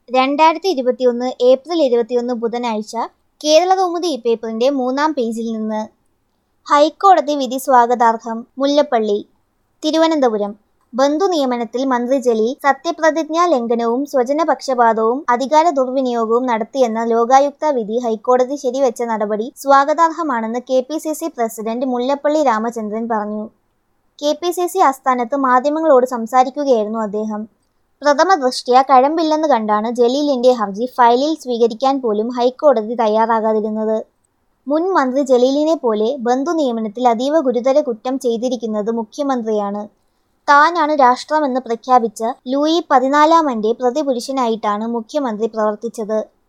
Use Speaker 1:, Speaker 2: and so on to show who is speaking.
Speaker 1: രണ്ടായിരത്തി ഇരുപത്തിയൊന്ന് ഏപ്രിൽ ഇരുപത്തിയൊന്ന് ബുധനാഴ്ച കേരളകൗമുദി ഈ പേപ്പറിന്റെ മൂന്നാം പേജിൽ നിന്ന് ഹൈക്കോടതി വിധി സ്വാഗതാർഹം മുല്ലപ്പള്ളി തിരുവനന്തപുരം ബന്ധു നിയമനത്തിൽ മന്ത്രി ജലീൽ സത്യപ്രതിജ്ഞാ ലംഘനവും സ്വജനപക്ഷപാതവും അധികാര ദുർവിനിയോഗവും നടത്തിയെന്ന ലോകായുക്ത വിധി ഹൈക്കോടതി ശരിവെച്ച നടപടി സ്വാഗതാർഹമാണെന്ന് K P C C president Mullappally Ramachandran പറഞ്ഞു കെ പി സി സി ആസ്ഥാനത്ത് മാധ്യമങ്ങളോട് സംസാരിക്കുകയായിരുന്നു അദ്ദേഹം പ്രഥമ ദൃഷ്ട്യാ കഴമ്പില്ലെന്ന് കണ്ടാണ് ജലീലിന്റെ ഹർജി ഫയലിൽ സ്വീകരിക്കാൻ പോലും ഹൈക്കോടതി തയ്യാറാകാതിരുന്നത് മുൻ മന്ത്രി ജലീലിനെ പോലെ ബന്ധു നിയമനത്തിൽ അതീവ ഗുരുതര കുറ്റം ചെയ്തിരിക്കുന്നത് മുഖ്യമന്ത്രിയാണ് താനാണ് രാഷ്ട്രമെന്ന് പ്രഖ്യാപിച്ച ലൂയി പതിനാലാമന്റെ പ്രതിപുരുഷനായിട്ടാണ് മുഖ്യമന്ത്രി പ്രവർത്തിച്ചത്